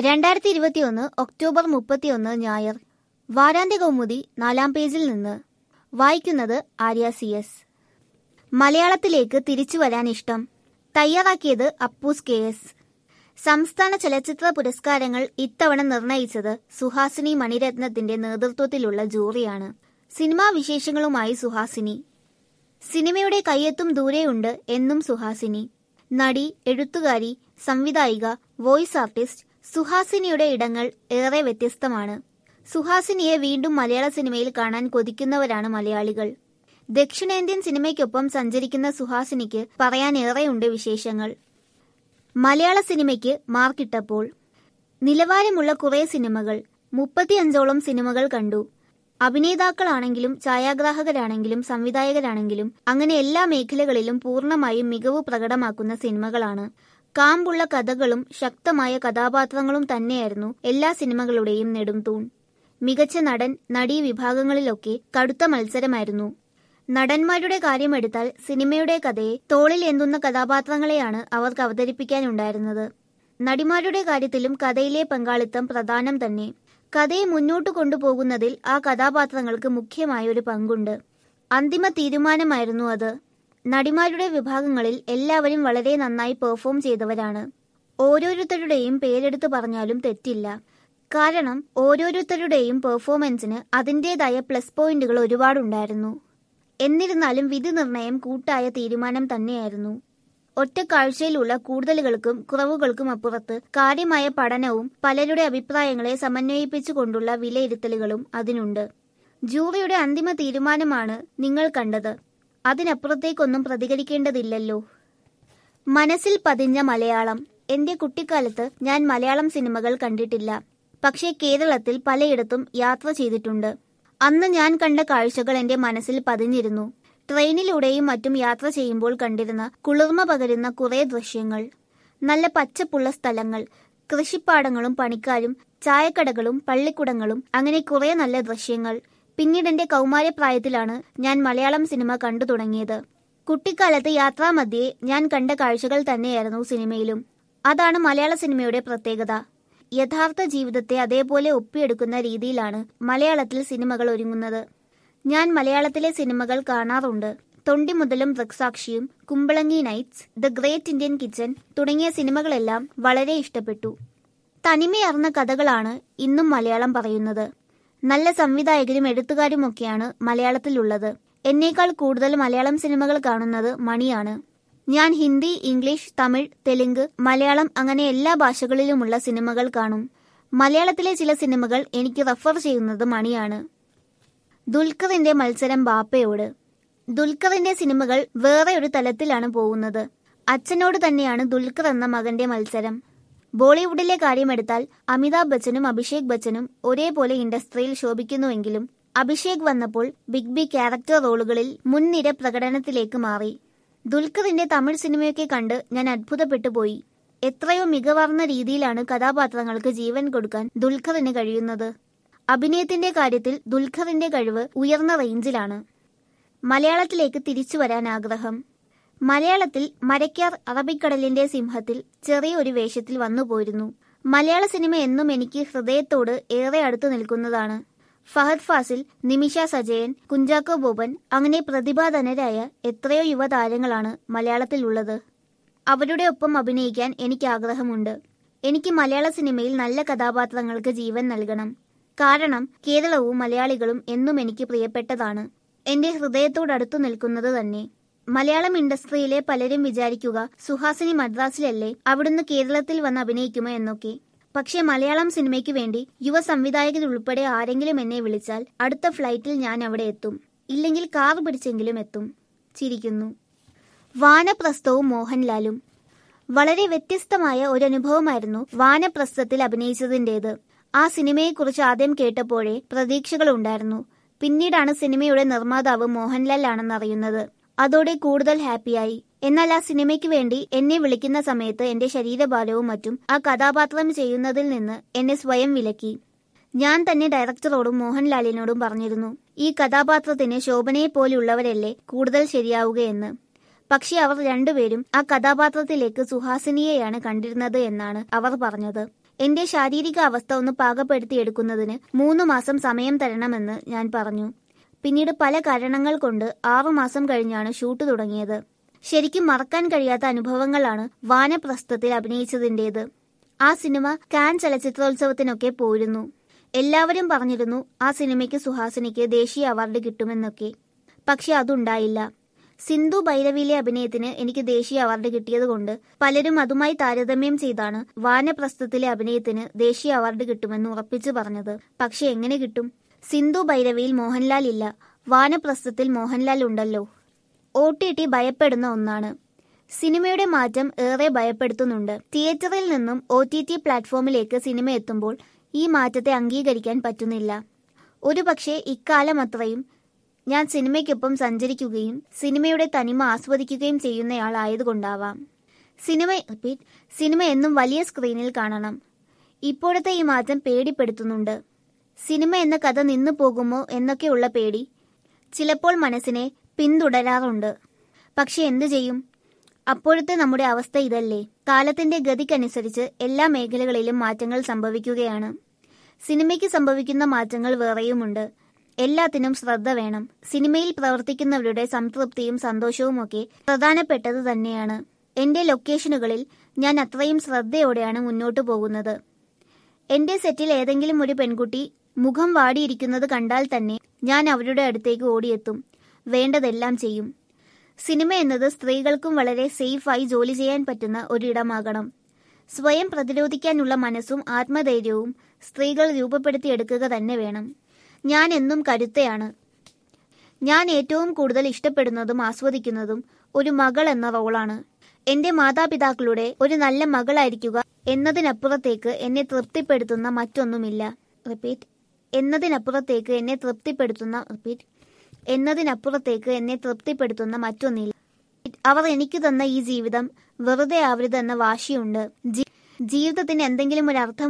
രണ്ടായിരത്തി ഇരുപത്തിയൊന്ന് ഒക്ടോബർ മുപ്പത്തിയൊന്ന് ഞായർ വാരാന്ത്യ കൗമുദി നാലാം പേജിൽ നിന്ന് വായിക്കുന്നത് ആര്യ സി എസ് മലയാളത്തിലേക്ക് തിരിച്ചു വരാൻ ഇഷ്ടം തയ്യാറാക്കിയത് അപ്പൂസ് കെ എസ് സംസ്ഥാന ചലച്ചിത്ര പുരസ്കാരങ്ങൾ ഇത്തവണ നിർണയിച്ചത് സുഹാസിനി മണിരത്നത്തിന്റെ നേതൃത്വത്തിലുള്ള ജൂറിയാണ് സിനിമാ വിശേഷങ്ങളുമായി സുഹാസിനി സിനിമയുടെ കയ്യെത്തും ദൂരെയുണ്ട് എന്നും സുഹാസിനി നടി എഴുത്തുകാരി സംവിധായിക വോയിസ് ആർട്ടിസ്റ്റ് സുഹാസിനിയുടെ ഇടങ്ങൾ ഏറെ വ്യത്യസ്തമാണ് സുഹാസിനിയെ വീണ്ടും മലയാള സിനിമയിൽ കാണാൻ കൊതിക്കുന്നവരാണ് മലയാളികൾ ദക്ഷിണേന്ത്യൻ സിനിമയ്ക്കൊപ്പം സഞ്ചരിക്കുന്ന സുഹാസിനിക്ക് പറയാൻ ഏറെയുണ്ട് വിശേഷങ്ങൾ മലയാള സിനിമയ്ക്ക് മാർക്കിട്ടപ്പോൾ നിലവാരമുള്ള കുറേ സിനിമകൾ മുപ്പത്തിയഞ്ചോളം സിനിമകൾ കണ്ടു അഭിനേതാക്കളാണെങ്കിലും ഛായാഗ്രാഹകരാണെങ്കിലും സംവിധായകരാണെങ്കിലും അങ്ങനെ എല്ലാ മേഖലകളിലും പൂർണ്ണമായും മികവ് പ്രകടമാക്കുന്ന സിനിമകളാണ് കാമ്പുള്ള കഥകളും ശക്തമായ കഥാപാത്രങ്ങളും തന്നെയായിരുന്നു എല്ലാ സിനിമകളുടെയും നെടുംതൂൺ മികച്ച നടൻ നടീ വിഭാഗങ്ങളിലൊക്കെ കടുത്ത മത്സരമായിരുന്നു നടന്മാരുടെ കാര്യമെടുത്താൽ സിനിമയുടെ കഥയെ തോളിൽ എന്തുന്ന കഥാപാത്രങ്ങളെയാണ് അവർക്ക് അവതരിപ്പിക്കാനുണ്ടായിരുന്നത് നടിമാരുടെ കാര്യത്തിലും കഥയിലെ പങ്കാളിത്തം പ്രധാനം തന്നെ കഥയെ മുന്നോട്ട് കൊണ്ടുപോകുന്നതിൽ ആ കഥാപാത്രങ്ങൾക്ക് മുഖ്യമായ ഒരു പങ്കുണ്ട് അന്തിമ തീരുമാനമായിരുന്നു അത് നടിമാരുടെ വിഭാഗങ്ങളിൽ എല്ലാവരും വളരെ നന്നായി പെർഫോം ചെയ്തവരാണ് ഓരോരുത്തരുടെയും പേരെടുത്ത് പറഞ്ഞാലും തെറ്റില്ല കാരണം ഓരോരുത്തരുടെയും പെർഫോമൻസിന് അതിൻ്റെതായ പ്ലസ് പോയിന്റുകൾ ഒരുപാടുണ്ടായിരുന്നു എന്നിരുന്നാലും വിധി നിർണയം കൂട്ടായ തീരുമാനം തന്നെയായിരുന്നു ഒറ്റ കാഴ്ചയിലുള്ള കൂടുതലുകൾക്കും കുറവുകൾക്കും അപ്പുറത്ത് കാര്യമായ പഠനവും പലരുടെ അഭിപ്രായങ്ങളെ സമന്വയിപ്പിച്ചുകൊണ്ടുള്ള വിലയിരുത്തലുകളും അതിനുണ്ട് ജൂറിയുടെ അന്തിമ തീരുമാനമാണ് നിങ്ങൾ കണ്ടത് അതിനപ്പുറത്തേക്കൊന്നും പ്രതികരിക്കേണ്ടതില്ലല്ലോ മനസ്സിൽ പതിഞ്ഞ മലയാളം എന്റെ കുട്ടിക്കാലത്ത് ഞാൻ മലയാളം സിനിമകൾ കണ്ടിട്ടില്ല പക്ഷേ കേരളത്തിൽ പലയിടത്തും യാത്ര ചെയ്തിട്ടുണ്ട് അന്ന് ഞാൻ കണ്ട കാഴ്ചകൾ എന്റെ മനസ്സിൽ പതിഞ്ഞിരുന്നു ട്രെയിനിലൂടെയും മറ്റും യാത്ര ചെയ്യുമ്പോൾ കണ്ടിരുന്ന കുളിർമ പകരുന്ന കുറേ ദൃശ്യങ്ങൾ നല്ല പച്ചപ്പുള്ള സ്ഥലങ്ങൾ കൃഷിപ്പാടങ്ങളും പണിക്കാരും ചായക്കടകളും പള്ളിക്കുടങ്ങളും അങ്ങനെ കുറേ നല്ല ദൃശ്യങ്ങൾ പിന്നീട് എന്റെ കൗമാരപ്രായത്തിലാണ് ഞാൻ മലയാളം സിനിമ കണ്ടു തുടങ്ങിയത് കുട്ടിക്കാലത്ത് യാത്രാമധ്യേ ഞാൻ കണ്ട കാഴ്ചകൾ തന്നെയായിരുന്നു സിനിമയിലും അതാണ് മലയാള സിനിമയുടെ പ്രത്യേകത യഥാർത്ഥ ജീവിതത്തെ അതേപോലെ ഒപ്പിയെടുക്കുന്ന രീതിയിലാണ് മലയാളത്തിൽ സിനിമകൾ ഒരുങ്ങുന്നത് ഞാൻ മലയാളത്തിലെ സിനിമകൾ കാണാറുണ്ട് തൊണ്ടി മുതലും ദൃക്സാക്ഷിയും Kumbalangi nights the great Indian kitchen തുടങ്ങിയ സിനിമകളെല്ലാം വളരെ ഇഷ്ടപ്പെട്ടു തനിമയർന്ന കഥകളാണ് ഇന്നും മലയാളം പറയുന്നത് നല്ല സംവിധായകരും എഴുത്തുകാരുമൊക്കെയാണ് മലയാളത്തിലുള്ളത് എന്നേക്കാൾ കൂടുതൽ മലയാളം സിനിമകൾ കാണുന്നത് മണിയാണ് ഞാൻ ഹിന്ദി ഇംഗ്ലീഷ് തമിഴ് തെലുങ്ക് മലയാളം അങ്ങനെ എല്ലാ ഭാഷകളിലുമുള്ള സിനിമകൾ കാണും മലയാളത്തിലെ ചില സിനിമകൾ എനിക്ക് റെഫർ ചെയ്യുന്നത് മണിയാണ് ദുൽഖറിന്റെ മത്സരം ബാപ്പയോട് ദുൽഖറിന്റെ സിനിമകൾ വേറെ ഒരു തലത്തിലാണ് പോകുന്നത് അച്ഛനോട് തന്നെയാണ് ദുൽഖർ എന്ന മകന്റെ മത്സരം ബോളിവുഡിലെ കാര്യമെടുത്താൽ അമിതാഭ് ബച്ചനും അഭിഷേക് ബച്ചനും ഒരേപോലെ ഇൻഡസ്ട്രിയിൽ ശോഭിക്കുന്നുവെങ്കിലും അഭിഷേക് വന്നപ്പോൾ ബിഗ് ബി ക്യാരക്ടർ റോളുകളിൽ മുൻനിര പ്രകടനത്തിലേക്ക് മാറി ദുൽഖറിന്റെ തമിഴ് സിനിമയൊക്കെ കണ്ട് ഞാൻ അത്ഭുതപ്പെട്ടു പോയി എത്രയോ മികവാർന്ന രീതിയിലാണ് കഥാപാത്രങ്ങൾക്ക് ജീവൻ കൊടുക്കാൻ ദുൽഖറിന് കഴിയുന്നത് അഭിനയത്തിന്റെ കാര്യത്തിൽ ദുൽഖറിന്റെ കഴിവ് ഉയർന്ന റേഞ്ചിലാണ് മലയാളത്തിലേക്ക് തിരിച്ചു വരാൻ ആഗ്രഹം മലയാളത്തിൽ മരക്കാർ അറബിക്കടലിന്റെ സിംഹത്തിൽ ചെറിയൊരു വേഷത്തിൽ വന്നുപോയിരുന്നു മലയാള സിനിമ എന്നും എനിക്ക് ഹൃദയത്തോട് ഏറെ അടുത്തു നിൽക്കുന്നതാണ് ഫഹദ് ഫാസിൽ നിമിഷ സജയൻ കുഞ്ചാക്കോ ബോബൻ അങ്ങനെ പ്രതിഭാധനരായ എത്രയോ യുവതാരങ്ങളാണ് മലയാളത്തിലുള്ളത് അവരുടെ ഒപ്പം അഭിനയിക്കാൻ എനിക്ക് ആഗ്രഹമുണ്ട് എനിക്ക് മലയാള സിനിമയിൽ നല്ല കഥാപാത്രങ്ങൾക്ക് ജീവൻ നൽകണം കാരണം കേരളവും മലയാളികളും എന്നും എനിക്ക് പ്രിയപ്പെട്ടതാണ് എന്റെ ഹൃദയത്തോടടുത്തു നിൽക്കുന്നത് തന്നെ മലയാളം ഇൻഡസ്ട്രിയിലെ പലരും വിചാരിക്കുക സുഹാസിനി മദ്രാസിലല്ലേ അവിടുന്ന് കേരളത്തിൽ വന്ന് അഭിനയിക്കുമോ എന്നൊക്കെ പക്ഷേ മലയാളം സിനിമയ്ക്ക് വേണ്ടി യുവ സംവിധായകരുൾപ്പെടെ ആരെങ്കിലും എന്നെ വിളിച്ചാൽ അടുത്ത ഫ്ലൈറ്റിൽ ഞാൻ അവിടെ എത്തും ഇല്ലെങ്കിൽ കാർ പിടിച്ചെങ്കിലും എത്തും ചിരിക്കുന്നു വാനപ്രസ്ഥവും മോഹൻലാലും വളരെ വ്യത്യസ്തമായ ഒരു അനുഭവമായിരുന്നു വാനപ്രസ്ഥത്തിൽ അഭിനയിച്ചതിൻ്റെത് ആ സിനിമയെക്കുറിച്ച് ആദ്യം കേട്ടപ്പോഴേ പ്രതീക്ഷകളുണ്ടായിരുന്നു പിന്നീടാണ് സിനിമയുടെ നിർമ്മാതാവ് മോഹൻലാൽ ആണെന്നറിയുന്നത് അതോടെ കൂടുതൽ ഹാപ്പിയായി എന്നാൽ ആ സിനിമയ്ക്ക് വേണ്ടി എന്നെ വിളിക്കുന്ന സമയത്ത് എന്റെ ശരീരഭാരവും മറ്റും ആ കഥാപാത്രം ചെയ്യുന്നതിൽ നിന്ന് എന്നെ സ്വയം വിലക്കി ഞാൻ തന്നെ ഡയറക്ടറോടും മോഹൻലാലിനോടും പറഞ്ഞിരുന്നു ഈ കഥാപാത്രത്തിന് ശോഭനയെ പോലുള്ളവരല്ലേ കൂടുതൽ ശരിയാവുകയെന്ന് പക്ഷെ അവർ രണ്ടുപേരും ആ കഥാപാത്രത്തിലേക്ക് സുഹാസിനിയെയാണ് കണ്ടിരുന്നത് എന്നാണ് അവർ പറഞ്ഞത് എന്റെ ശാരീരിക അവസ്ഥ ഒന്ന് പാകപ്പെടുത്തിയെടുക്കുന്നതിന് മൂന്ന് മാസം സമയം തരണമെന്ന് ഞാൻ പറഞ്ഞു പിന്നീട് പല കാരണങ്ങൾ കൊണ്ട് ആറുമാസം കഴിഞ്ഞാണ് ഷൂട്ട് തുടങ്ങിയത് ശരിക്കും മറക്കാൻ കഴിയാത്ത അനുഭവങ്ങളാണ് വാനപ്രസ്ഥത്തിൽ അഭിനയിച്ചതിൻ്റേത് ആ സിനിമ കാൻ ചലച്ചിത്രോത്സവത്തിനൊക്കെ പോയിരുന്നു എല്ലാവരും പറഞ്ഞിരുന്നു ആ സിനിമയ്ക്ക് സുഹാസിനിക്ക് ദേശീയ അവാർഡ് കിട്ടുമെന്നൊക്കെ പക്ഷെ അതുണ്ടായില്ല സിന്ധു ഭൈരവിയിലെ അഭിനയത്തിന് എനിക്ക് ദേശീയ അവാർഡ് കിട്ടിയതുകൊണ്ട് പലരും അതുമായി താരതമ്യം ചെയ്താണ് വാനപ്രസ്ഥത്തിലെ അഭിനയത്തിന് ദേശീയ അവാർഡ് കിട്ടുമെന്ന് ഉറപ്പിച്ചു പറഞ്ഞത് പക്ഷെ എങ്ങനെ കിട്ടും സിന്ധു ഭൈരവിയിൽ മോഹൻലാൽ ഇല്ല വാനപ്രസ്ഥത്തിൽ മോഹൻലാൽ ഉണ്ടല്ലോ ഒ ടി ടി ഭയപ്പെടുന്ന ഒന്നാണ് സിനിമയുടെ മാറ്റം ഏറെ ഭയപ്പെടുത്തുന്നുണ്ട് തിയേറ്ററിൽ നിന്നും ഒ ടി ടി പ്ലാറ്റ്ഫോമിലേക്ക് സിനിമ എത്തുമ്പോൾ ഈ മാറ്റത്തെ അംഗീകരിക്കാൻ പറ്റുന്നില്ല ഒരുപക്ഷെ ഇക്കാലം അത്രയും ഞാൻ സിനിമയ്ക്കൊപ്പം സഞ്ചരിക്കുകയും സിനിമയുടെ തനിമ ആസ്വദിക്കുകയും ചെയ്യുന്നയാളായതുകൊണ്ടാവാം സിനിമ റിപ്പീറ്റ് സിനിമ എന്നും വലിയ സ്ക്രീനിൽ കാണണം ഇപ്പോഴത്തെ ഈ മാറ്റം പേടിപ്പെടുത്തുന്നുണ്ട് സിനിമ എന്ന കഥ നിന്നു പോകുമോ എന്നൊക്കെയുള്ള പേടി ചിലപ്പോൾ മനസ്സിനെ പിന്തുടരാറുണ്ട് പക്ഷെ എന്തു ചെയ്യും അപ്പോഴത്തെ നമ്മുടെ അവസ്ഥ ഇതല്ലേ കാലത്തിന്റെ ഗതിക്കനുസരിച്ച് എല്ലാ മേഖലകളിലും മാറ്റങ്ങൾ സംഭവിക്കുകയാണ് സിനിമയ്ക്ക് സംഭവിക്കുന്ന മാറ്റങ്ങൾ വേറെയുമുണ്ട് എല്ലാത്തിനും ശ്രദ്ധ വേണം സിനിമയിൽ പ്രവർത്തിക്കുന്നവരുടെ സംതൃപ്തിയും സന്തോഷവുമൊക്കെ പ്രധാനപ്പെട്ടത് തന്നെയാണ് എന്റെ ലൊക്കേഷനുകളിൽ ഞാൻ അത്രയും ശ്രദ്ധയോടെയാണ് മുന്നോട്ടു പോകുന്നത് എന്റെ സെറ്റിൽ ഏതെങ്കിലും ഒരു പെൺകുട്ടി മുഖം വാടിയിരിക്കുന്നത് കണ്ടാൽ തന്നെ ഞാൻ അവരുടെ അടുത്തേക്ക് ഓടിയെത്തും വേണ്ടതെല്ലാം ചെയ്യും സിനിമ എന്നത് സ്ത്രീകൾക്കും വളരെ സേഫായി ജോലി ചെയ്യാൻ പറ്റുന്ന ഒരിടമാകണം സ്വയം പ്രതിരോധിക്കാനുള്ള മനസ്സും ആത്മധൈര്യവും സ്ത്രീകൾ രൂപപ്പെടുത്തിയെടുക്കുക തന്നെ വേണം ഞാൻ എന്നും കരുത്തയാണ് ഞാൻ ഏറ്റവും കൂടുതൽ ഇഷ്ടപ്പെടുന്നതും ആസ്വദിക്കുന്നതും ഒരു മകൾ എന്ന റോളാണ് എന്റെ മാതാപിതാക്കളുടെ ഒരു നല്ല മകളായിരിക്കുക എന്നതിനപ്പുറത്തേക്ക് എന്നെ തൃപ്തിപ്പെടുത്തുന്ന മറ്റൊന്നുമില്ല റിപ്പീറ്റ് എന്നതിനപ്പുറത്തേക്ക് എന്നെ തൃപ്തിപ്പെടുത്തുന്ന റിപ്പീറ്റ് എന്നതിനപ്പുറത്തേക്ക് എന്നെ തൃപ്തിപ്പെടുത്തുന്ന മറ്റൊന്നില്ല അവർ എനിക്ക് തന്ന ഈ ജീവിതം വെറുതെ ആവരുത് എന്ന വാശിയുണ്ട് ജീവിതത്തിന് എന്തെങ്കിലും ഒരു അർത്ഥം